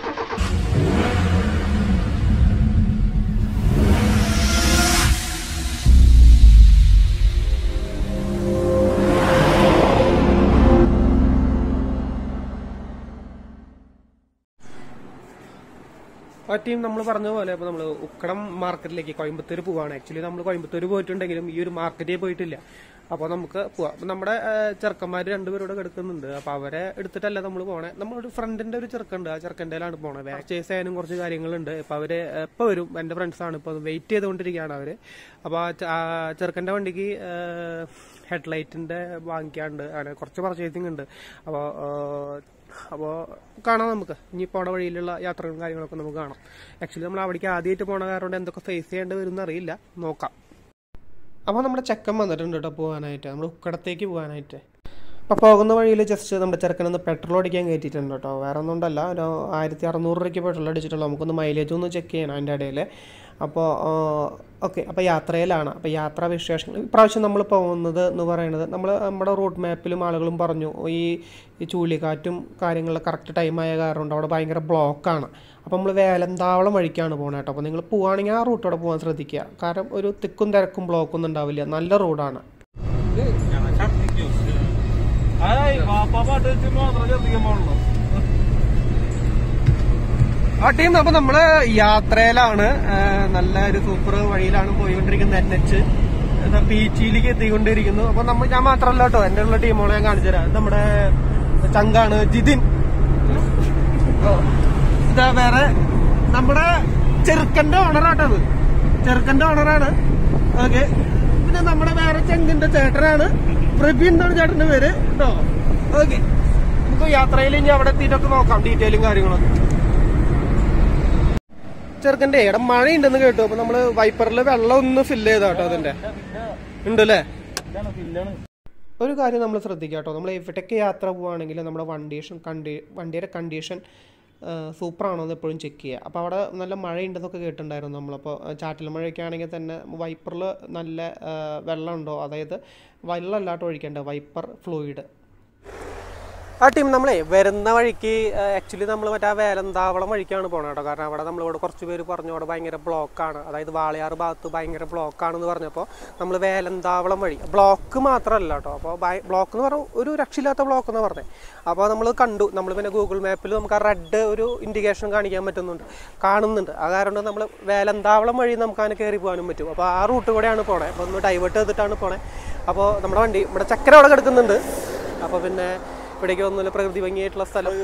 ആ ടീം നമ്മൾ പറഞ്ഞ പോലെ ഇപ്പൊ നമ്മൾ ഉക്കടം മാർക്കറ്റിലേക്ക് കോയമ്പത്തൂർ പോവാണ് ആക്ച്വലി നമ്മൾ കോയമ്പത്തൂർ പോയിട്ടുണ്ടെങ്കിലും ഈ ഒരു മാർക്കറ്റിൽ പോയിട്ടില്ല അപ്പോൾ നമുക്ക് പോവാം അപ്പൊ നമ്മുടെ ചെറുക്കന്മാർ രണ്ടുപേരോട് കിടക്കുന്നുണ്ട് അപ്പൊ അവരെ എടുത്തിട്ടല്ല നമ്മൾ പോണേ നമ്മളൊരു ഫ്രണ്ടിന്റെ ഒരു ചെറുക്കുണ്ട് ആ ചെറുക്കൻ്റെയിലാണ് പോണത് പർച്ചേസ് ചെയ്യാനും കുറച്ച് കാര്യങ്ങളുണ്ട് ഇപ്പൊ അവര് എപ്പോ വരും എന്റെ ഫ്രണ്ട്സ് ആണ് ഇപ്പൊ വെയിറ്റ് ചെയ്തുകൊണ്ടിരിക്കുകയാണ് അവര് അപ്പൊ ആ ചെ- ആ ചെറുക്കന്റെ വണ്ടിക്ക് ഹെഡ്ലൈറ്റിന്റെ വാങ്ങിക്കാണ്ട് അങ്ങനെ കുറച്ച് പർച്ചേസിംഗ് ഉണ്ട് അപ്പോൾ അപ്പോൾ കാണാം നമുക്ക് ഇനിയിപ്പോൾ അവിടെ വഴിയിലുള്ള യാത്രകളും കാര്യങ്ങളൊക്കെ നമുക്ക് കാണാം ആക്ച്വലി നമ്മൾ അവിടേക്ക് ആദ്യമായിട്ട് പോണ കാരണം എന്തൊക്കെ ഫേസ് ചെയ്യേണ്ടി വരും അറിയില്ല നോക്കാം അപ്പോൾ നമ്മുടെ ചെക്കൻ വന്നിട്ടുണ്ട് കേട്ടോ പോകാനായിട്ട് നമ്മൾ ഉക്കടത്തേക്ക് പോകാനായിട്ട് അപ്പോൾ പോകുന്ന വഴിയിൽ ജസ്റ്റ് നമ്മുടെ ചെറുക്കനൊന്ന് പെട്രോൾ അടിക്കാൻ കയറ്റിയിട്ടുണ്ട് കേട്ടോ വേറെ ഒന്നും ഉണ്ടല്ല ഒരു ആയിരത്തി അറുന്നൂറ് രൂപയ്ക്ക് പെട്രോൾ അടിച്ചിട്ടുള്ളൂ നമുക്കൊന്ന് മൈലേജ് ഒന്ന് ചെക്ക് ചെയ്യണം അതിൻ്റെ ഇടയിൽ അപ്പോൾ ഓക്കെ അപ്പോൾ യാത്രയിലാണ് അപ്പോൾ യാത്രാ വിശേഷങ്ങൾ ഇപ്രാവശ്യം നമ്മൾ പോകുന്നത് എന്ന് പറയുന്നത് നമ്മൾ നമ്മുടെ റൂട്ട് മാപ്പിലും ആളുകളും പറഞ്ഞു ഈ ഈ ചുഴലിക്കാറ്റും കാര്യങ്ങളിലും കറക്റ്റ് ടൈമായ കാരണം കൊണ്ട് അവിടെ ഭയങ്കര ബ്ലോക്കാണ് അപ്പോൾ നമ്മൾ വേലന്താവളം വഴിക്കാണ് പോകുന്നത് കേട്ടോ അപ്പോൾ നിങ്ങൾ പോവുകയാണെങ്കിൽ ആ റൂട്ടോടെ പോകാൻ ശ്രദ്ധിക്കുക കാരണം ഒരു തിക്കും തിരക്കും ബ്ലോക്കൊന്നും ഉണ്ടാവില്ല നല്ല റോഡാണ് ആ ടീം അപ്പൊ നമ്മള് യാത്രയിലാണ് ആ, നല്ല ഒരു സൂപ്പർ വഴിയിലാണ് പോയിക്കൊണ്ടിരിക്കുന്നത് എൻ എച്ച് ബീച്ചിലേക്ക് എത്തിക്കൊണ്ടിരിക്കുന്നു അപ്പൊ നമ്മൾ ഞാൻ മാത്രമല്ല കേട്ടോ എന്റെ ഉള്ള ടീമുകളെ ഞാൻ കാണിച്ചു തരാം ഇത് നമ്മുടെ ചങ്കാണ് ജിതിൻ ഓ, ഇതാ വേറെ നമ്മുടെ ചെറുക്കന്റെ ഓണറാട്ടത് ചെറുക്കന്റെ ഓണറാണ് ഓക്കെ പിന്നെ നമ്മുടെ വേറെ ചെങ്കിന്റെ ചേട്ടനാണ് പ്രബി എന്നാണ് ചേട്ടന്റെ പേര് കേട്ടോ ഓക്കെ നമുക്ക് യാത്രയിൽ ഇനി അവിടെ എത്തിയിട്ടൊക്കെ നോക്കാം ഡീറ്റെയിലും കാര്യങ്ങളൊക്കെ ചെറുക്കന്റെ ഇവിടെ മഴയുണ്ടെന്ന് കേട്ടു അപ്പൊ നമ്മള് വൈപ്പറിൽ വെള്ളം ഒന്ന് ഫില്ല് ചെയ്താ കേട്ടോ അതിന്റെ ഉണ്ടല്ലേ ഒരു കാര്യം നമ്മൾ ശ്രദ്ധിക്കുക കേട്ടോ നമ്മൾ എവിടേക്ക് യാത്ര പോവുകയാണെങ്കിൽ നമ്മുടെ വണ്ടീഷൻ കണ്ടി വണ്ടിയുടെ കണ്ടീഷൻ സൂപ്പറാണോ എന്ന് എപ്പോഴും ചെക്ക് ചെയ്യുക അപ്പോൾ അവിടെ നല്ല മഴയുണ്ടെന്നൊക്കെ കേട്ടിട്ടുണ്ടായിരുന്നു നമ്മളപ്പോൾ ചാറ്റൽ മഴയൊക്കെ ആണെങ്കിൽ തന്നെ വൈപ്പറിൽ നല്ല ആ, വെള്ളമുണ്ടോ അതായത് വെള്ളമല്ലാട്ടോ ഒഴിക്കേണ്ടത് വൈപ്പർ ഫ്ലൂയിഡ് ആ ടീം നമ്മളെ വരുന്ന വഴിക്ക് ആക്ച്വലി നമ്മൾ മറ്റേ ആ വേലന്താവളം വഴിക്കാണ് പോണത് കേട്ടോ കാരണം അവിടെ നമ്മളിവിടെ കുറച്ച് പേര് പറഞ്ഞു അവിടെ ഭയങ്കര ബ്ലോക്കാണ് അതായത് വാളയാർ ഭാഗത്ത് ഭയങ്കര ബ്ലോക്കാണെന്ന് പറഞ്ഞപ്പോൾ നമ്മൾ വേലന്താവളം വഴി ബ്ലോക്ക് മാത്രമല്ല കേട്ടോ അപ്പോൾ ബ്ലോക്ക് എന്ന് പറഞ്ഞാൽ ഒരു രക്ഷയില്ലാത്ത ബ്ലോക്ക് എന്ന് പറഞ്ഞത് അപ്പോൾ നമ്മൾ കണ്ടു നമ്മൾ പിന്നെ ഗൂഗിൾ മാപ്പിൽ നമുക്ക് ആ റെഡ് ഒരു ഇൻഡിക്കേഷൻ കാണിക്കാൻ പറ്റുന്നുണ്ട് കാണുന്നുണ്ട് ആ കാരണം കൊണ്ട് നമ്മൾ വേലന്താവളം വഴി നമുക്ക് അങ്ങനെ കയറി പോകാനും പറ്റും അപ്പോൾ ആ റൂട്ട് കൂടെയാണ് പോണേ അപ്പോൾ ഒന്ന് ഡൈവേർട്ട് ചെയ്തിട്ടാണ് പോണേ അപ്പോൾ നമ്മുടെ വണ്ടി ഇവിടെ ചക്കര അവിടെ കിടക്കുന്നുണ്ട് അപ്പോൾ പിന്നെ ഇവിടേക്ക് വന്നില്ല പ്രകൃതി ഭംഗിയായിട്ടുള്ള സ്ഥലം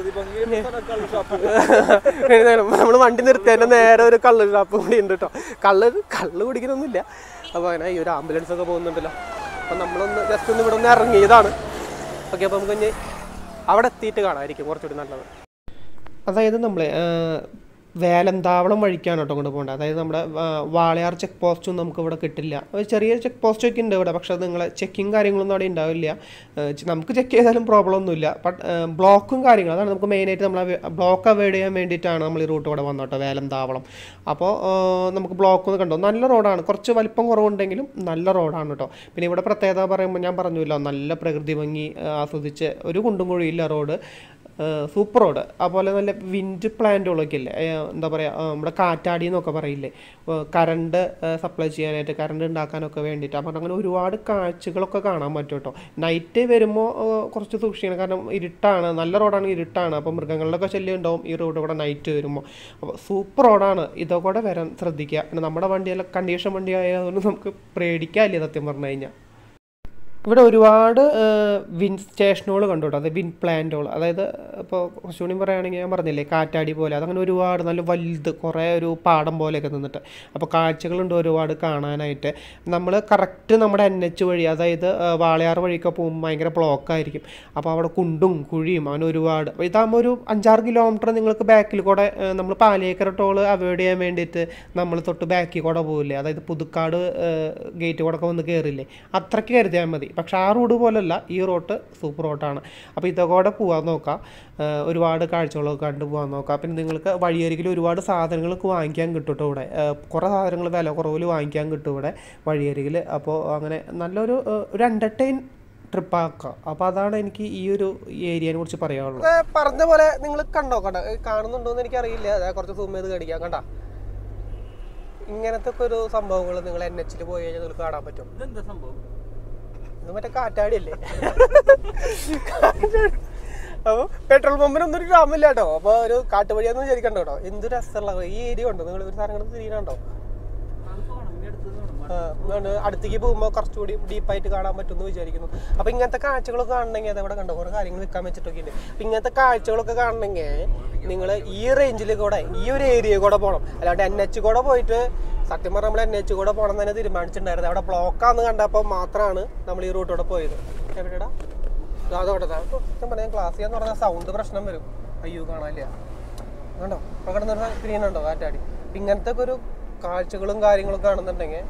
നമ്മൾ വണ്ടി നിർത്തിയതിന്റെ നേരെ ഒരു കള്ള് ഷാപ്പ് കൂടി ഉണ്ട് കേട്ടോ കള്ള് കള്ള് കുടിക്കുന്നൊന്നുമില്ല അപ്പോൾ അങ്ങനെ ഈ ഒരു ആംബുലൻസ് ഒക്കെ പോകുന്നുണ്ടല്ലോ അപ്പം നമ്മളൊന്ന് ജസ്റ്റ് ഒന്ന് ഇവിടെ ഒന്ന് ഇറങ്ങിയതാണ് ഓക്കെ അപ്പോൾ നമുക്ക് ഇനി അവിടെ എത്തിയിട്ട് കാണാമായിരിക്കും കുറച്ചുകൂടി നല്ലത് അതായത് നമ്മൾ വേലന്താവളം വഴിക്കാണ് കേട്ടോ കൊണ്ട് പോകേണ്ടത് അതായത് നമ്മുടെ ആ, വാളയാർ ചെക്ക് പോസ്റ്റും നമുക്ക് ഇവിടെ കിട്ടില്ല ഒരു ചെറിയ ചെക്ക് പോസ്റ്റ് ഒക്കെ ഉണ്ട് ഇവിടെ പക്ഷേ അത് നിങ്ങളെ ചെക്കിങ് കാര്യങ്ങളൊന്നും അവിടെ ഉണ്ടാവില്ല ആ, ചെ- നമുക്ക് ചെക്ക് ചെയ്താലും പ്രോബ്ലം ഒന്നുമില്ല ബട്ട് ബ്ലോക്കും കാര്യങ്ങളും അതാണ് നമുക്ക് മെയിനായിട്ട് നമ്മൾ ബ്ലോക്ക് അവോയ്ഡ് ചെയ്യാൻ വേണ്ടിയിട്ടാണ് നമ്മൾ ഈ റൂട്ട് ഇവിടെ വന്നോട്ടോ വേലന്താവളം അപ്പോൾ ആ, നമുക്ക് ബ്ലോക്ക് ഒന്ന് കണ്ടോ നല്ല റോഡാണ് കുറച്ച് വലിപ്പം കുറവുണ്ടെങ്കിലും നല്ല റോഡാണ് കേട്ടോ പിന്നെ ഇവിടെ പ്രത്യേകത പറയുമ്പോൾ ഞാൻ പറഞ്ഞല്ലോ നല്ല പ്രകൃതി ഭംഗി ആ, ആസ്വദിച്ച് ഒരു കുണ്ടും കുഴിയില്ല റോഡ് സൂപ്പർ റോഡ് അതുപോലെ നല്ല വിൻഡ് പ്ലാന്റുകളൊക്കെ ഇല്ലേ ഏ, എന്താ പറയുക നമ്മുടെ കാറ്റാടി എന്നൊക്കെ പറയില്ലേ കറണ്ട് സപ്ലൈ ചെയ്യാനായിട്ട് കറണ്ട് ഉണ്ടാക്കാനൊക്കെ വേണ്ടിയിട്ട് അപ്പം അങ്ങനെ ഒരുപാട് കാഴ്ചകളൊക്കെ കാണാൻ പറ്റും കേട്ടോ നൈറ്റ് വരുമ്പോൾ കുറച്ച് സൂക്ഷിക്കണം കാരണം ഇരുട്ടാണ് നല്ല റോഡാണ് ഇരുട്ടാണ് അപ്പോൾ മൃഗങ്ങളിലൊക്കെ ശല്യം ഉണ്ടാവും ഈ റോഡ് കൂടെ നൈറ്റ് വരുമ്പോൾ അപ്പോൾ സൂപ്പർ റോഡാണ് ഇതൊക്കെ കൂടെ വരാൻ ശ്രദ്ധിക്കുക പിന്നെ നമ്മുടെ വണ്ടിയെല്ലാം കണ്ടീഷൻ വണ്ടി ആയതുകൊണ്ട് നമുക്ക് പേടിക്കാനില്ല സത്യം പറഞ്ഞു കഴിഞ്ഞാൽ ഇവിടെ ഒരുപാട് വിൻ സ്റ്റേഷനുകൾ കണ്ടു കേട്ടോ അത് വിൻ പ്ലാന്റുകൾ അതായത് ഇപ്പോൾ കുറച്ചുകൂടി പറയുകയാണെങ്കിൽ ഞാൻ പറഞ്ഞില്ലേ കാറ്റാടി പോലെ അതങ്ങനെ ഒരുപാട് നല്ല വലുത് കുറേ ഒരു പാടം പോലെയൊക്കെ നിന്നിട്ട് അപ്പോൾ കാഴ്ചകളുണ്ട് ഒരുപാട് കാണാനായിട്ട് നമ്മൾ കറക്റ്റ് നമ്മുടെ എൻ എച്ച് വഴി അതായത് ആ, വാളയാർ വഴിയൊക്കെ പോകുമ്പോൾ ഭയങ്കര ബ്ലോക്ക് ആയിരിക്കും അപ്പോൾ അവിടെ കുണ്ടും കുഴിയും അങ്ങനെ ഒരുപാട് അപ്പോൾ ഇതാകുമ്പോൾ ഒരു അഞ്ചാറ് കിലോമീറ്റർ നിങ്ങൾക്ക് ബാക്കിൽ കൂടെ നമ്മൾ പാലേക്കര ടോള് അവോയ്ഡ് ചെയ്യാൻ വേണ്ടിയിട്ട് നമ്മൾ തൊട്ട് ബാക്കിൽ കൂടെ പോകില്ലേ അതായത് പുതുക്കാട് ഗേറ്റ് കൂടെ ഒക്കെ വന്ന് കയറില്ലേ അത്രയ്ക്ക് കരുതിയാൽ മതി പക്ഷേ ആ റോഡ് പോലല്ല ഈ റോട്ട് സൂപ്പർ റോട്ടാണ് അപ്പോൾ ഇതൊക്കെ കൂടെ പോകാൻ നോക്കാം ആ, ഒരുപാട് കാഴ്ചകളൊക്കെ കണ്ട് പോകാൻ നോക്കാം പിന്നെ നിങ്ങൾക്ക് വഴിയരികിൽ ഒരുപാട് സാധനങ്ങളൊക്കെ വാങ്ങിക്കാൻ കിട്ടും കേട്ടോ ഇവിടെ ആ, കുറേ സാധനങ്ങൾ വില കുറവിൽ വാങ്ങിക്കാൻ കിട്ടും ഇവിടെ വഴിയരികിൽ അപ്പോൾ അങ്ങനെ നല്ലൊരു ആ, ഒരു എൻ്റർടൈൻ ട്രിപ്പ് ആക്കാം അപ്പോൾ അതാണ് എനിക്ക് ഈ ഒരു ഏരിയനെ കുറിച്ച് പറയാനുള്ളത് പറഞ്ഞ പോലെ നിങ്ങൾ കണ്ടോ കണ്ടോ ഏ, കാണുന്നുണ്ടോന്ന് എനിക്കറിയില്ല അതായത് കുറച്ച് സൂം ചെയ്ത് കാണിക്കാം കണ്ട ഇങ്ങനത്തെ ഒക്കെ ഒരു സംഭവങ്ങൾ നിങ്ങൾ എൻ എച്ചിൽ പോയി കഴിഞ്ഞാൽ നിങ്ങൾക്ക് കാണാൻ പറ്റും ഇതെന്താ സംഭവം ഇത് മറ്റേ കാറ്റാടിയല്ലേ അപ്പോൾ പെട്രോൾ പമ്പിനൊന്നും ഒരു ഗ്രാമില്ല കേട്ടോ അപ്പോൾ ഒരു കാട്ടുവഴിയാന്ന് വിചാരിക്കണ്ട കേട്ടോ എന്ത് രസമുള്ള ഈ ഏരിയ ഉണ്ടോ നിങ്ങൾ ഒരു സാധനം തിരിയണുണ്ടോ അത് പോണം ഇനി അടുത്തത് വേണം ആ, അതുകൊണ്ട് അടുത്തേക്ക് പോകുമ്പോൾ കുറച്ചുകൂടി ഡീപ്പായിട്ട് കാണാൻ പറ്റുമെന്ന് വിചാരിക്കുന്നു അപ്പോൾ ഇങ്ങനത്തെ കാഴ്ചകളൊക്കെ കാണണമെങ്കിൽ അതവിടെ കണ്ടോ കുറേ കാര്യങ്ങൾ വെക്കാൻ വെച്ചിട്ടൊക്കെ ഉണ്ട് അപ്പോൾ ഇങ്ങനത്തെ കാഴ്ചകളൊക്കെ കാണണമെങ്കിൽ നിങ്ങൾ ഈ റേഞ്ചിൽ കൂടെ ഈ ഒരു ഏരിയ കൂടെ പോകണം അല്ലാണ്ട് എൻ എച്ച് കൂടെ പോയിട്ട് സത്യം പറഞ്ഞാൽ നമ്മൾ എൻ എച്ച് കൂടെ പോകണം എന്ന് തന്നെ തീരുമാനിച്ചിട്ടുണ്ടായിരുന്നു അവിടെ ബ്ലോക്കാന്ന് കണ്ടപ്പോൾ മാത്രമാണ് നമ്മൾ ഈ റൂട്ടോടെ പോയത് എവിടെടാ അതോടെ സത്യം പറയാൻ ക്ലാസ് ചെയ്യാന്ന് പറഞ്ഞാൽ സൗണ്ട് പ്രശ്നം വരും അയ്യോ കാണാനില്ല കണ്ടോ അപ്പോൾ കിടന്നൊരു തിരിയുന്നുണ്ടോ കാറ്റാടി അപ്പം ഇങ്ങനത്തെ ഒക്കെ ഒരു കാഴ്ചകളും കാര്യങ്ങളും കാണുന്നുണ്ടെങ്കിൽ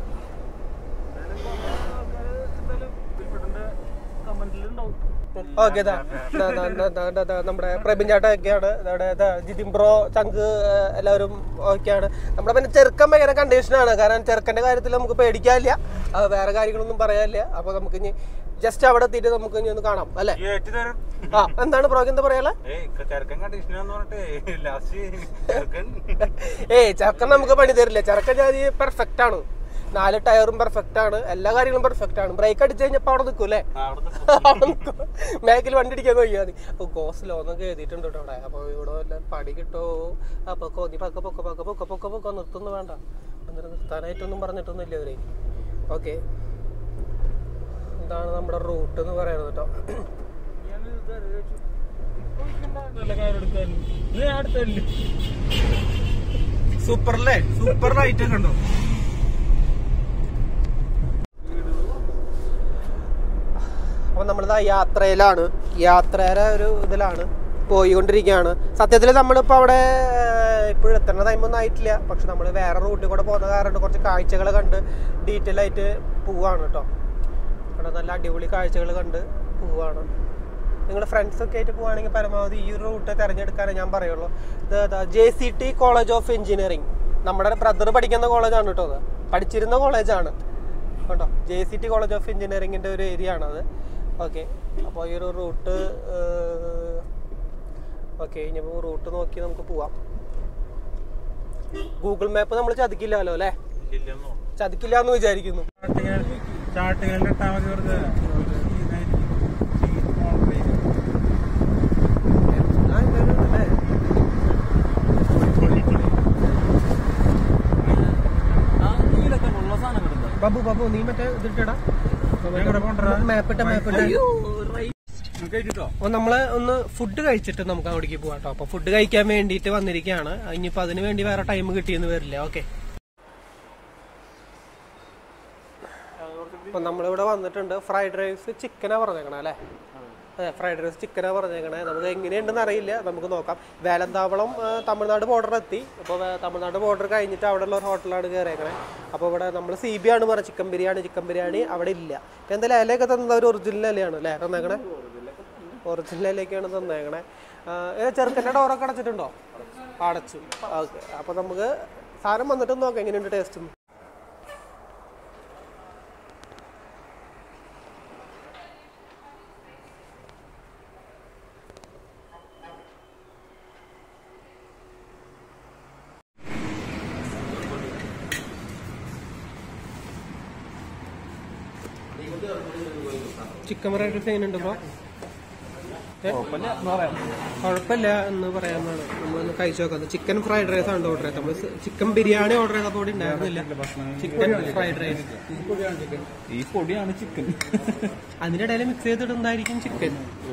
കമന്റിലുണ്ടാവും ഓക്കെ നമ്മുടെ പ്രബിൻ ചേട്ടൊക്കെയാണ് അവിടെ ജിതിൻ ബ്രോ ചങ്ക് ഏഹ്, എല്ലാവരും ഓക്കെയാണ് നമ്മുടെ പിന്നെ ചെറുക്കൻ ഭയങ്കര കണ്ടീഷനാണ് കാരണം ചെറുക്കന്റെ കാര്യത്തിൽ നമുക്ക് പേടിക്കാനില്ല അത് വേറെ കാര്യങ്ങളൊന്നും പറയാനില്ല അപ്പൊ നമുക്ക് ഇനി ജസ്റ്റ് അവിടെ എത്തിയിട്ട് നമുക്ക് ഇനി ഒന്ന് കാണാം അല്ലേ ഏറ്റ് തരും ആ എന്താണ് ബ്രോക്ക് എന്താ പറയാ ഏയ് ചെറുക്കൻ കണ്ടീഷനാന്ന് പറഞ്ഞിട്ട് ലാസ്റ്റ് ചെറുക്കൻ ഏയ് ചെറുക്കൻ നമുക്ക് പണി തരില്ല ചെറുക്കൻ ജാതി പെർഫെക്റ്റ് ആണ് നാല് ടയറും പെർഫെക്റ്റ് ആണ് എല്ലാ കാര്യങ്ങളും പെർഫെക്റ്റ് ആണ് ബ്രേക്ക് അടിച്ചു കഴിഞ്ഞപ്പോ അവിടെ നിൽക്കും അല്ലേ അവിടുത്തെ ബാക്കിൽ വണ്ടി അടിക്കാൻ നോക്കിയാൽ മതി അപ്പൊ ഗോസ് ലോന്നൊക്കെ എഴുതിയിട്ടുണ്ട് കേട്ടോ അവിടെ അപ്പൊ ഇവിടെ വല്ല പടി കിട്ടോ അപ്പൊ കോന്നി പക്ക പൊക്ക പക്ക പൊക്ക പൊക്ക പൊക്ക നിർത്തുന്നു വേണ്ട എന്നിട്ട് നിർത്താനായിട്ടൊന്നും പറഞ്ഞിട്ടൊന്നും ഇല്ല അവര് ഓക്കെ ഇതാണ് നമ്മുടെ റൂട്ട് എന്ന് പറയുന്നത് കേട്ടോ സൂപ്പർ അല്ലേ സൂപ്പർ ലൈറ്റ് ഒക്കെ ഉണ്ടോ അപ്പൊ നമ്മളിതാ യാത്രയിലാണ് യാത്രയുടെ ഒരു ഇതിലാണ് പോയിക്കൊണ്ടിരിക്കുകയാണ് സത്യത്തിൽ നമ്മളിപ്പോൾ അവിടെ ഇപ്പോഴും എത്തേണ്ട ടൈമൊന്നും ആയിട്ടില്ല പക്ഷെ നമ്മൾ വേറെ റൂട്ടിൽ കൂടെ പോകുന്ന കാരണം കുറച്ച് കാഴ്ചകൾ കണ്ട് ഡീറ്റെയിൽ ആയിട്ട് പോവാണ് കേട്ടോ അവിടെ നല്ല അടിപൊളി കാഴ്ചകൾ കണ്ട് പോവാണ് നിങ്ങൾ ഫ്രണ്ട്സൊക്കെ ആയിട്ട് പോവുകയാണെങ്കിൽ പരമാവധി ഈ ഒരു റൂട്ട് തിരഞ്ഞെടുക്കാനേ ഞാൻ പറയുള്ളൂ ഇത് J C T college of engineering നമ്മുടെ ബ്രദർ പഠിക്കുന്ന കോളേജാണ് കേട്ടോ അത് പഠിച്ചിരുന്ന കോളേജാണ് കേട്ടോ J C T college of എഞ്ചിനീയറിംഗിൻ്റെ ഒരു ഏരിയ ആണത് ഓക്കെ അപ്പോൾ ഈ ഒരു റൂട്ട് ഓക്കെ ഇനിയിപ്പോൾ റൂട്ട് നോക്കി നമുക്ക് പോവാം ഗൂഗിൾ മാപ്പ് നമ്മൾ ചതിക്കില്ലല്ലോ അല്ലേ ഇല്ലെന്നോ ചതിക്കില്ല എന്ന് വിചാരിക്കുന്നു ചാട്ടുകളുടെ ഇട്ടാ മതി വെറുതെ ആ, എന്തായാലും അല്ലേ? ആ നീലൊക്കെ ഉള്ള സാധനങ്ങളുണ്ടോ ബാബു ബാബു നീ മറ്റേ ഇതിട്ടടാ എങ്ങോട്ടാ പോണ്ടടാ? മാപ്പിട്ട മാപ്പിട്ട കഴിച്ചിട്ടോ അപ്പോൾ നമ്മള് ഒന്ന് ഫുഡ് കഴിച്ചിട്ട് നമുക്ക് അവിടേക്ക് പോവാം കേട്ടോ അപ്പൊ ഫുഡ് കഴിക്കാൻ വേണ്ടിയിട്ട് വന്നിരിക്കുകയാണ് ഇനിയിപ്പോ അതിന് വേണ്ടി വേറെ ടൈം കിട്ടിയെന്ന് വരില്ല ഓക്കെ അപ്പൊ നമ്മളിവിടെ വന്നിട്ടുണ്ട് ഫ്രൈഡ് റൈസ് ചിക്കനാ പറഞ്ഞേക്കണേ അല്ലേ അതെ ഫ്രൈഡ് റൈസ് ചിക്കനാ പറഞ്ഞേക്കണേ നമുക്ക് എങ്ങനെയുണ്ടെന്ന് അറിയില്ല നമുക്ക് നോക്കാം വേലന്താവളം ആ, തമിഴ്നാട് ബോർഡർ എത്തി അപ്പോൾ തമിഴ്നാട് ബോർഡർ കഴിഞ്ഞിട്ട് അവിടെയുള്ള ഒരു ഹോട്ടലാണ് കയറിയേക്കണേ അപ്പോൾ ഇവിടെ നമ്മൾ സി ബി ആണ് പറഞ്ഞത് ചിക്കൻ ബിരിയാണി ചിക്കൻ ബിരിയാണി അവിടെ ഇല്ല ഇപ്പം എന്തായാലും ഇലയൊക്കെ തന്നത് ഒരു ഒറിജിനൽ ഇലയാണ് അല്ലേ തന്നേക്കണേ ഒറിജിനൽ ഇലയൊക്കെയാണ് തന്നേക്കണേ ആ, ഏ, ചെറുക്കൻ്റെ ഡോറൊക്കെ അടച്ചിട്ടുണ്ടോ അടച്ചു ഓക്കെ അപ്പോൾ നമുക്ക് സാധനം വന്നിട്ട് നോക്കാം എങ്ങനെയുണ്ട് ടേസ്റ്റ് ചിക്കൻ ഫ്രൈഡ് റൈസ് എങ്ങനെയുണ്ട് ബ്രോ കുഴപ്പമില്ല എന്ന് പറയാമെന്നാണ് നമ്മളൊന്ന് കഴിച്ചു നോക്കുന്നത് ചിക്കൻ ഫ്രൈഡ് റൈസ് ആണ് ഓർഡർ ചെയ്തത് നമ്മൾ ചിക്കൻ ബിരിയാണി ഓർഡർ ചെയ്തപ്പോൾ ഇവിടെ ഉണ്ടായിരുന്നില്ല ചിക്കൻ ഫ്രൈഡ് റൈസ് ഈ പൊടിയാണ് ചിക്കൻ അതിനിടയിൽ മിക്സ് ചെയ്തിട്ടുണ്ടായിരിക്കും ചിക്കൻ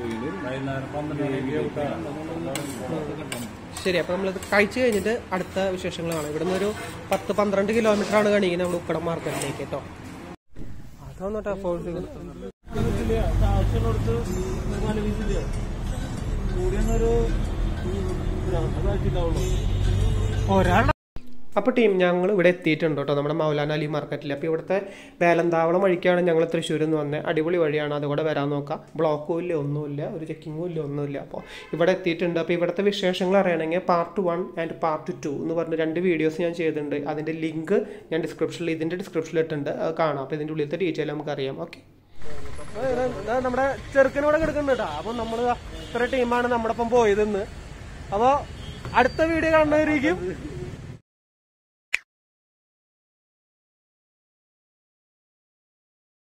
ശരി അപ്പൊ നമ്മളിത് കഴിച്ചു കഴിഞ്ഞിട്ട് അടുത്ത വിശേഷങ്ങൾ കാണാം ഇവിടുന്ന് ഒരു പത്ത് പന്ത്രണ്ട് കിലോമീറ്റർ ആണ് കാണിക്കുന്നത് നമ്മൾ ഉക്കടം മാർക്കറ്റിലേക്ക് കേട്ടോ അതൊന്നോട്ടെ ഫോഴ്സ് ആവശ്യമുള്ളടത്ത് നാല് പീസില്ല കൂടിയൊന്നൊരു ഇതാക്കിണ്ടാവുള്ളൂ ഒരാൾ അപ്പോൾ ടീം ഞങ്ങൾ ഇവിടെ എത്തിയിട്ടുണ്ട് കേട്ടോ നമ്മുടെ മൗലാന അലി മാർക്കറ്റിൽ അപ്പോൾ ഇവിടുത്തെ വേലന്താവളം വഴിക്കാണ് ഞങ്ങൾ തൃശ്ശൂരിൽ നിന്ന് വന്നത് അടിപൊളി വഴിയാണ് അതുകൂടെ വരാൻ നോക്കാം ബ്ലോക്കും ഇല്ല ഒന്നുമില്ല ഒരു ചെക്കിങ്ങും ഇല്ല ഒന്നുമില്ല അപ്പോൾ ഇവിടെ എത്തിയിട്ടുണ്ട് അപ്പോൾ ഇവിടുത്തെ വിശേഷങ്ങൾ അറിയണമെങ്കിൽ part one and part two എന്ന് പറഞ്ഞ് രണ്ട് വീഡിയോസ് ഞാൻ ചെയ്തിട്ടുണ്ട് അതിൻ്റെ ലിങ്ക് ഞാൻ ഡിസ്ക്രിപ്ഷനിൽ ഇതിൻ്റെ ഡിസ്ക്രിപ്ഷനിൽ ഇട്ടിട്ടുണ്ട് അത് കാണാം അപ്പോൾ ഇതിൻ്റെ ഉള്ളിലത്തെ ഡീറ്റെയിൽ നമുക്കറിയാം ഓക്കെ ദാ നമ്മുടെ ചെറുക്കനോടെ കിടക്കുന്നുണ്ട് കേട്ടോ അപ്പൊ നമ്മള് ദാ ഇത്ര ടീമാണ് നമ്മുടെ ഒപ്പം പോയത് ഇന്ന് അപ്പൊ അടുത്ത വീഡിയോ കാണുന്നവരിക്കും